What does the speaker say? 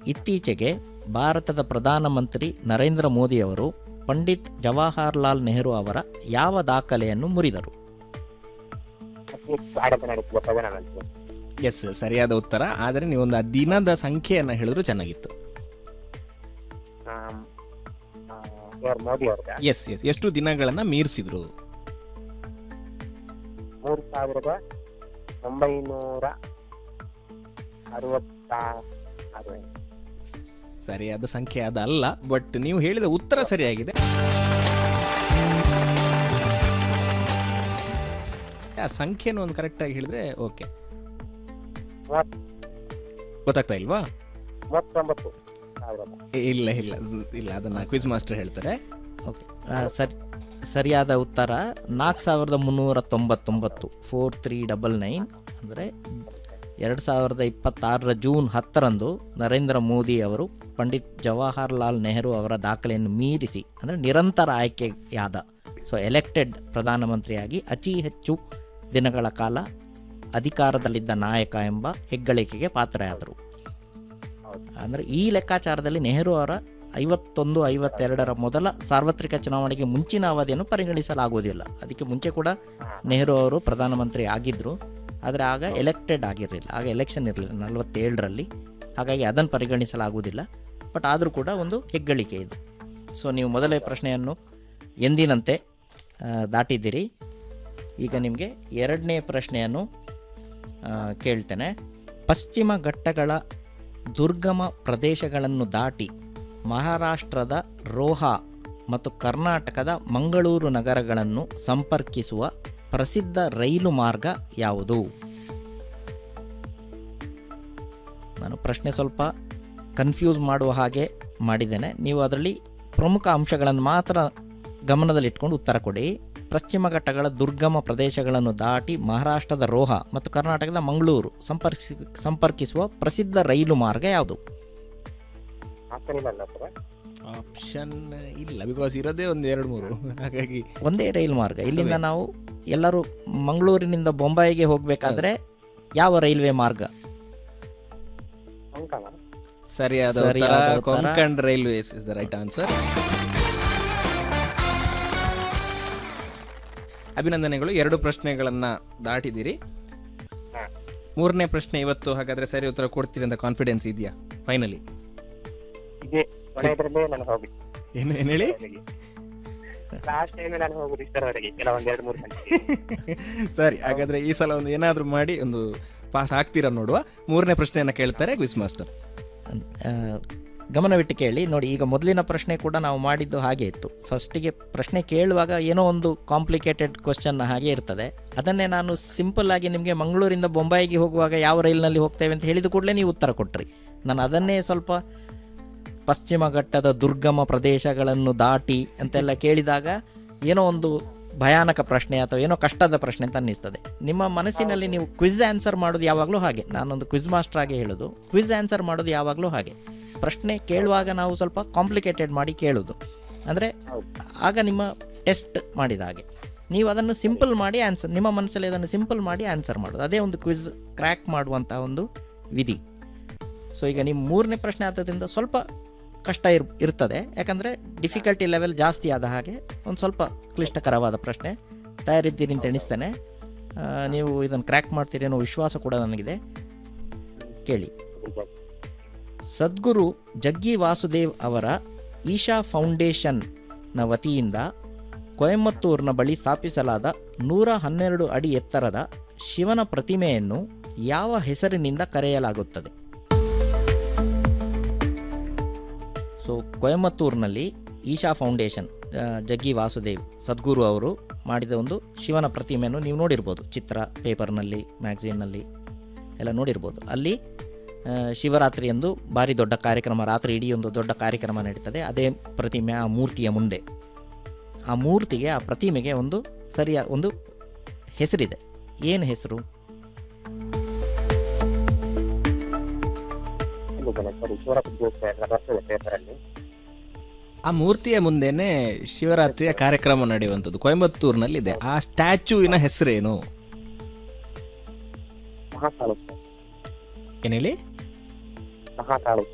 ಇತ್ತೀಚೆಗೆ ಭಾರತದ ಪ್ರಧಾನಮಂತ್ರಿ ನರೇಂದ್ರ ಮೋದಿಯವರು ಪಂಡಿತ್ ಜವಾಹರ್ಲಾಲ್ ನೆಹರು ಅವರ ಯಾವ ದಾಖಲೆಯನ್ನು ಮುರಿದರು ಅತಿ ಹೆಚ್ಚು ಆಡಳಿತ ನಡೆಸಿದ ಪ್ರಧಾನಮಂತ್ರಿ ಎಸ್ ಸರಿಯಾದ ಉತ್ತರ ಆದರೆ ನೀವೊಂದು ಆ ದಿನದ ಸಂಖ್ಯೆಯನ್ನು ಹೇಳಿದ್ರು ಚೆನ್ನಾಗಿತ್ತು ಆಮ್, ಆ, ಯಾರು ಮೋದಿ ಅವ್ರದ ಎಸ್ ಎಸ್ ಎಷ್ಟು ದಿನಗಳನ್ನು ಮೀರಿಸಿದ್ರು ಮೂರು ಸಾವಿರದ ಒಂಬೈನೂರ ಅರವತ್ತ ಆರು ಸರಿಯಾದ ಸಂಖ್ಯೆ ಅದಲ್ಲ ಬಟ್ ನೀವು ಹೇಳಿದ ಉತ್ತರ ಸರಿಯಾಗಿದೆ ಆ ಸಂಖ್ಯೆನ ಒಂದು ಕರೆಕ್ಟಾಗಿ ಹೇಳಿದ್ರೆ ಓಕೆ ಮೂವತ್- ಗೊತ್ತಾಗ್ತಾ ಇಲ್ವಾ ಮೂವತ್ತೊಂಬತ್ತು ಸಾವಿರದ ಇ- ಇಲ್ಲ ಇಲ್ಲ ಇಲ್ಲ ಅದನ್ನ ಕ್ವಿಜ್ ಮಾಸ್ಟರ್ ಹೇಳ್ತಾರೆ ಓಕೆ ಸರಿ ಸರಿಯಾದ ಉತ್ತರ ನಾಲ್ಕು ಸಾವಿರದ ಮುನ್ನೂರ ತೊಂಬತ್ತೊಂಬತ್ತು ಫೋರ್ ತ್ರೀ ಡಬಲ್ ನೈನ್ ಅಂದರೆ ಎರಡು ಸಾವಿರದ ಇಪ್ಪತ್ತಾರರ ಜೂನ್ ಹತ್ತರಂದು ನರೇಂದ್ರ ಮೋದಿ ಅವರು ಪಂಡಿತ್ ಜವಾಹರ್ಲಾಲ್ ನೆಹರು ಅವರ ದಾಖಲೆಯನ್ನು ಮೀರಿಸಿ ಅಂದರೆ ನಿರಂತರ ಆಯ್ಕೆಯಾದ ಸೊ ಎಲೆಕ್ಟೆಡ್ ಪ್ರಧಾನಮಂತ್ರಿಯಾಗಿ ಅತಿ ಹೆಚ್ಚು ದಿನಗಳ ಕಾಲ ಅಧಿಕಾರದಲ್ಲಿದ್ದ ನಾಯಕ ಎಂಬ ಹೆಗ್ಗಳಿಕೆಗೆ ಪಾತ್ರರಾದರು ಹೌದು. ಅಂದರೆ ಈ ಲೆಕ್ಕಾಚಾರದಲ್ಲಿ ನೆಹರು ಅವರ ಐವತ್ತೊಂದು ಐವತ್ತೆರಡರ ಮೊದಲ ಸಾರ್ವತ್ರಿಕ ಚುನಾವಣೆಗೆ ಮುಂಚಿನ ಅವಧಿಯನ್ನು ಪರಿಗಣಿಸಲಾಗುವುದಿಲ್ಲ ಅದಕ್ಕೆ ಮುಂಚೆ ಕೂಡ ಹಾ. ನೆಹರು ಅವರು ಪ್ರಧಾನಮಂತ್ರಿ ಆಗಿದ್ದರು ಆದರೆ ಆಗ ಎಲೆಕ್ಟೆಡ್ ಆಗಿರಲಿಲ್ಲ ಆಗ ಎಲೆಕ್ಷನ್ ಇರಲಿಲ್ಲ ನಲವತ್ತೇಳರಲ್ಲಿ ಹಾಗಾಗಿ ಅದನ್ನು ಪರಿಗಣಿಸಲಾಗುವುದಿಲ್ಲ ಬಟ್ ಆದರೂ ಕೂಡ ಒಂದು ಹೆಗ್ಗಳಿಕೆ ಇದು ಸೊ ನೀವು ಮೊದಲೇ ಪ್ರಶ್ನೆಯನ್ನು ಎಂದಿನಂತೆ ಆ, ದಾಟಿದ್ದೀರಿ ಈಗ ನಿಮಗೆ ಎರಡನೇ ಪ್ರಶ್ನೆಯನ್ನು ಆ, ಕೇಳ್ತೇನೆ ಪಶ್ಚಿಮ ಘಟ್ಟಗಳ ದುರ್ಗಮ ಪ್ರದೇಶಗಳನ್ನು ದಾಟಿ ಮಹಾರಾಷ್ಟ್ರದ ರೋಹಾ ಮತ್ತು ಕರ್ನಾಟಕದ ಮಂಗಳೂರು ನಗರಗಳನ್ನು ಸಂಪರ್ಕಿಸುವ ಪ್ರಸಿದ್ಧ ರೈಲು ಮಾರ್ಗ ಯಾವುದು ನಾನು ಪ್ರಶ್ನೆ ಸ್ವಲ್ಪ ಕನ್ಫ್ಯೂಸ್ ಮಾಡುವ ಹಾಗೆ ಮಾಡಿದ್ದೇನೆ ನೀವು ಅದರಲ್ಲಿ ಪ್ರಮುಖ ಅಂಶಗಳನ್ನು ಮಾತ್ರ ಗಮನದಲ್ಲಿಟ್ಕೊಂಡು ಉತ್ತರ ಕೊಡಿ ಪಶ್ಚಿಮ ಘಟ್ಟಗಳ ದುರ್ಗಮ ಪ್ರದೇಶಗಳನ್ನು ದಾಟಿ ಮಹಾರಾಷ್ಟ್ರದ ರೋಹಾ ಮತ್ತು ಕರ್ನಾಟಕದ ಮಂಗಳೂರು ಸಂಪರ್ಕಿಸಿ ಸಂಪರ್ಕಿಸುವ ಪ್ರಸಿದ್ಧ ರೈಲು ಮಾರ್ಗ ಯಾವುದು ಆಪ್ಷನ್ ಇಲ್ಲ ಸರ್ ಆಪ್ಷನ್ ಇಲ್ಲ ಬಿಕಾಸ್ ಇರೋದೇ ಒಂದು ಎರಡು ಮೂರು ಹಾಗಾಗಿ ಒಂದೇ ರೈಲು ಮಾರ್ಗ ಇಲ್ಲಿಂದ ನಾವು ಎಲ್ಲರೂ ಮಂಗಳೂರಿನಿಂದ ಬೊಂಬಾಯಿಗೆ ಹೋಗಬೇಕಾದ್ರೆ ಯಾವ ರೈಲ್ವೆ ಮಾರ್ಗ ಕೊಂಕಣ ಸರಿಯಾದ ಸರಿಯಾದ ಉತ್ತರ ಉತ್ತರ. Konkan railways is the right answer ಅಭಿನಂದನೆಗಳು ಎರಡು ಪ್ರಶ್ನೆಗಳನ್ನ ದಾಟಿದಿರಿ ಹಾ. ಮೂರನೇ ಪ್ರಶ್ನೆ ಇವತ್ತು ಹಾಗಾದ್ರೆ ಸರಿ ಉತ್ತರ ಕೊಡ್ತೀರಿ ಅಂತ ಕಾನ್ಫಿಡೆನ್ಸ್ ಇದೆಯಾ ಫೈನಲಿ ಇದೇ ಕೊನೆಯದ್ರಲ್ಲೇ ನಾನು ಹೋಗಿದ್ದು ಏನು ಏನು ಹೇಳಿ ಲಾಸ್ಟ್ ಟೈಮ್ ನಾನು ಹೋಗುದು ಇಷ್ಟರವರೆಗೆ ಕೆಲವೊಂದ್ ಎರಡು ಮೂರು ಗಂಟೆ ಸರಿ ಹಾಗಾದ್ರೆ ಈ ಸಲ ಒಂದು ಏನಾದರೂ ಮಾಡಿ ಒಂದು ಪಾಸ್ ಆಗ್ತೀರಾ ನೋಡುವ ಮೂರನೇ ಪ್ರಶ್ನೆಯನ್ನ ಕೇಳ್ತಾರೆ ಕ್ವಿಸ್ ಮಾಸ್ಟರ್ ಆ, ಗಮನವಿಟ್ಟು ಕೇಳಿ ನೋಡಿ ಈಗ ಮೊದಲಿನ ಪ್ರಶ್ನೆ ಕೂಡ ನಾವು ಮಾಡಿದ್ದು ಹಾಗೆ ಇತ್ತು ಫಸ್ಟಿಗೆ ಪ್ರಶ್ನೆ ಕೇಳುವಾಗ ಏನೋ ಒಂದು ಕಾಂಪ್ಲಿಕೇಟೆಡ್ ಕ್ವಶನ್ ಹಾಗೆ ಇರ್ತದೆ ಅದನ್ನೇ ನಾನು ಸಿಂಪಲ್ ಆಗಿ ನಿಮಗೆ ಮಂಗಳೂರಿಂದ ಬೊಂಬಾಯಿಗೆ ಹೋಗುವಾಗ ಯಾವ ರೈಲಿನಲ್ಲಿ ಹೋಗ್ತೇವೆ ಅಂತ ಹೇಳಿದ ಕೂಡಲೇ ನೀವು ಉತ್ತರ ಕೊಟ್ರಿ ನಾನು ಅದನ್ನೇ ಸ್ವಲ್ಪ ಪಶ್ಚಿಮ ಘಟ್ಟದ ದುರ್ಗಮ ಪ್ರದೇಶಗಳನ್ನು ದಾಟಿ ಅಂತೆಲ್ಲ ಕೇಳಿದಾಗ ಏನೋ ಒಂದು ಭಯಾನಕ ಪ್ರಶ್ನೆ ಅಥವಾ ಏನೋ ಕಷ್ಟದ ಪ್ರಶ್ನೆ ಅಂತ ಅನ್ನಿಸ್ತದೆ ನಿಮ್ಮ ಮನಸ್ಸಿನಲ್ಲಿ ನೀವು ಕ್ವಿಜ್ ಆನ್ಸರ್ ಮಾಡೋದು ಯಾವಾಗಲೂ ಹಾಗೆ ನಾನೊಂದು ಕ್ವಿಜ್ ಮಾಸ್ಟರ್ ಆಗಿ ಹೇಳೋದು ಕ್ವಿಜ್ ಆನ್ಸರ್ ಮಾಡೋದು ಯಾವಾಗಲೂ ಹಾಗೆ ಪ್ರಶ್ನೆ ಕೇಳುವಾಗ ನಾವು ಸ್ವಲ್ಪ ಕಾಂಪ್ಲಿಕೇಟೆಡ್ ಮಾಡಿ ಕೇಳೋದು ಅಂದರೆ ಹೌದು. ಆಗ ನಿಮ್ಮ ಟೆಸ್ಟ್ ಮಾಡಿದ ಹಾಗೆ ನೀವು ಅದನ್ನು ಸಿಂಪಲ್ ಮಾಡಿ ಆನ್ಸರ್ ನಿಮ್ಮ ಮನಸ್ಸಲ್ಲಿ ಅದನ್ನು ಸಿಂಪಲ್ ಮಾಡಿ ಆನ್ಸರ್ ಮಾಡೋದು ಅದೇ ಒಂದು ಕ್ವಿಜ್ ಕ್ರ್ಯಾಕ್ ಮಾಡುವಂಥ ಒಂದು ವಿಧಿ ಸೊ ಈಗ ನಿಮ್ಮ ಮೂರನೇ ಪ್ರಶ್ನೆ ಆದದ್ರಿಂದ ಸ್ವಲ್ಪ ಕಷ್ಟ ಇರ್ ಇರ್ತದೆ ಯಾಕಂದರೆ ಡಿಫಿಕಲ್ಟಿ ಲೆವೆಲ್ ಜಾಸ್ತಿ ಆದ ಹಾಗೆ ಒಂದು ಸ್ವಲ್ಪ ಕ್ಲಿಷ್ಟಕರವಾದ ಪ್ರಶ್ನೆ ತಯಾರಿದ್ದೀರಿ ಅಂತ ಎಣಿಸ್ತೇನೆ ಆ, ನೀವು ಇದನ್ನು ಕ್ರ್ಯಾಕ್ ಮಾಡ್ತೀರಿ ಅನ್ನೋ ವಿಶ್ವಾಸ ಕೂಡ ನನಗಿದೆ ಕೇಳಿ ಸದ್ಗುರು ಜಗ್ಗಿ ವಾಸುದೇವ್ ಅವರ ಈಶಾ ಫೌಂಡೇಶನ್ನ ವತಿಯಿಂದ ಕೊಯಮತ್ತೂರಿನ ಬಳಿ ಸ್ಥಾಪಿಸಲಾದ ನೂರ ಹನ್ನೆರಡು ಅಡಿ ಎತ್ತರದ ಶಿವನ ಪ್ರತಿಮೆಯನ್ನು ಯಾವ ಹೆಸರಿನಿಂದ ಕರೆಯಲಾಗುತ್ತದೆ ಸೊ ಕೊಯಮತ್ತೂರಿನಲ್ಲಿ ಈಶಾ ಫೌಂಡೇಶನ್ ಆ, ಜಗ್ಗಿ ವಾಸುದೇವ್ ಸದ್ಗುರು ಅವರು ಮಾಡಿದ ಒಂದು ಶಿವನ ಪ್ರತಿಮೆಯನ್ನು ನೀವು ನೋಡಿರ್ಬೋದು ಚಿತ್ರ ಪೇಪರ್ನಲ್ಲಿ ಮ್ಯಾಗ್ಝಿನ್ನಲ್ಲಿ ಎಲ್ಲ ನೋಡಿರ್ಬೋದು ಅಲ್ಲಿ ಆ, ಶಿವರಾತ್ರಿ ಎಂದು ಭಾರಿ ದೊಡ್ಡ ಕಾರ್ಯಕ್ರಮ ರಾತ್ರಿ ಇಡೀ ಒಂದು ದೊಡ್ಡ ಕಾರ್ಯಕ್ರಮ ನಡೀತದೆ ಅದೇ ಪ್ರತಿಮೆ ಆ ಮೂರ್ತಿಯ ಮುಂದೆ ಆ ಮೂರ್ತಿಗೆ ಆ ಪ್ರತಿಮೆಗೆ ಒಂದು ಸರಿಯ ಒಂದು ಹೆಸರಿದೆ ಏನು ಹೆಸರು ಸರಿ ಶಿವರಾತ್ರಿ ದಿವಸ ಎಲ್ಲ ಬರ್ತದೆ ಪೇಪರಲ್ಲಿ ಆ ಮೂರ್ತಿಯ ಮುಂದೆನೆ ಶಿವರಾತ್ರಿಯ ಕಾರ್ಯಕ್ರಮ ನಡೆಯುವಂಥದ್ದು ಕೊಯಂಬತ್ತೂರಿನಲ್ಲಿದೆ ಆ ಸ್ಟ್ಯಾಚ್ಯೂವಿನ ಹೆಸರೇನು ಮಹಾಕಾಳೇಶ್ವರ ಏನು ಹೇಳಿ ಮಹಾಕಾಳೇಶ್ವರ